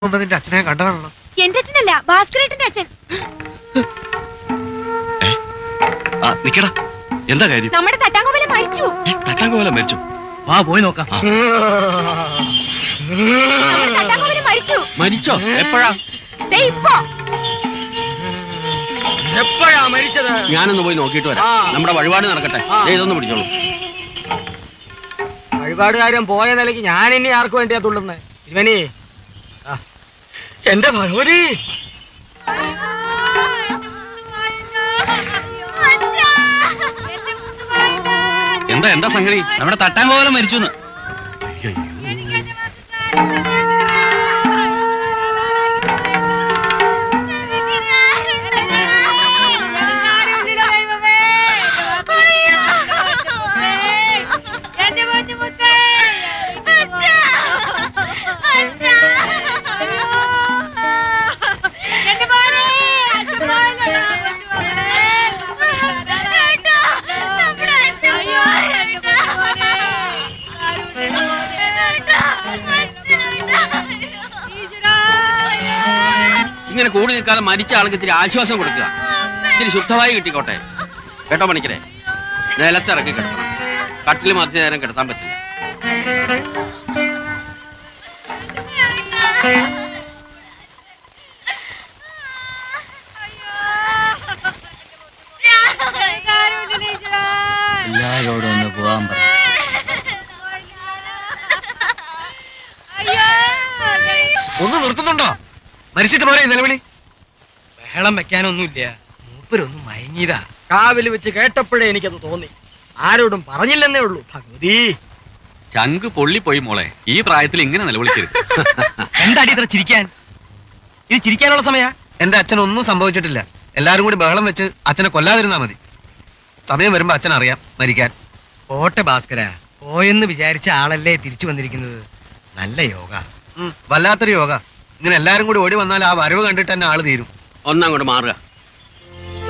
മുമ്പ് നിന്റെ അച്ഛനെ കണ്ടതാണല്ലോ എന്റെ അച്ഛനല്ല ഭാസ്കരേട്ടന്റെ അച്ഛൻ ആ നിക്കടാ എന്താ കാര്യം നമ്മുടെ തട്ടാങ്കോവലെ മരിച്ചു ഏ, തട്ടാങ്കോല മരിച്ചു വാ പോയി നോക്കാം നമ്മുടെ തട്ടാങ്കോവലെ മരിച്ചു മരിച്ചോ എപ്പോഴാ ദേ ഇപ്പോ എപ്പോഴാ മരിച്ചത് ഞാനൊന്ന് പോയി നോക്കിയിട്ട് വരാം ആ. നമ്മുടെ വഴിപാട് നടക്കട്ടെ ആ. ദേ ഇതൊന്ന് പിടിച്ചോളൂ വഴിപാടുകാരൻ പോയ നിലയ്ക്ക് ഞാൻ ഇനി ആർക്ക് വേണ്ടിയാ തുള്ളുന്നത് ഇവനി ആ, എന്റെ ഭഗവതി എന്താ എന്താ സംഗതി നമ്മുടെ തട്ടാങ്കോല മരിച്ചു ഇങ്ങനെ കൂടി നിൽക്കാതെ മരിച്ച ആൾക്ക് ഇത്തിരി ആശ്വാസം കൊടുക്കുക ഇത്തിരി ശുദ്ധമായി കിട്ടിക്കോട്ടെ കേട്ടോ പണിക്കരെ നിലത്തിറക്കി കിടക്കണം കട്ടിൽ മധ്യ നേരം കിടത്താൻ പറ്റില്ല എല്ലാരോടും ഒന്ന് പോവാൻ പറ ഒന്ന് നിർത്തുന്നുണ്ടോ മരിച്ചിട്ട് പോരെ ഈ നിലവിളി ബഹളം വെക്കാനൊന്നുമില്ല മൂപ്പരൊന്നും മയങ്ങിയതാ കാവിൽ വെച്ച് കേട്ടപ്പോഴേ എനിക്കത് തോന്നി ആരോടും പറഞ്ഞില്ലെന്നേ ഉള്ളൂ ഭഗവതി ചങ്ക് പൊള്ളിപ്പോയി മോളെ ഈ പ്രായത്തിൽ ഇങ്ങനെ നിലവിളിക്കരുത് എന്താടി ഇത്ര ചിരിക്കാൻ ഇത് ചിരിക്കാനുള്ള സമയ എന്റെ അച്ഛൻ ഒന്നും സംഭവിച്ചിട്ടില്ല എല്ലാരും കൂടി ബഹളം വെച്ച് അച്ഛനെ കൊല്ലാതിരുന്നാ മതി സമയം വരുമ്പോ അച്ഛൻ അറിയാം മരിക്കാൻ പോട്ടെ ഭാസ്കര പോയെന്ന് വിചാരിച്ച ആളല്ലേ തിരിച്ചു വന്നിരിക്കുന്നത് നല്ല യോഗ ഉം, വല്ലാത്തൊരു യോഗ ഇങ്ങനെ എല്ലാരും കൂടി ഓടി വന്നാൽ ആ വരവ് കണ്ടിട്ട് തന്നെ ആള് തീരും ഒന്നങ്ങോട്ട് മാറുക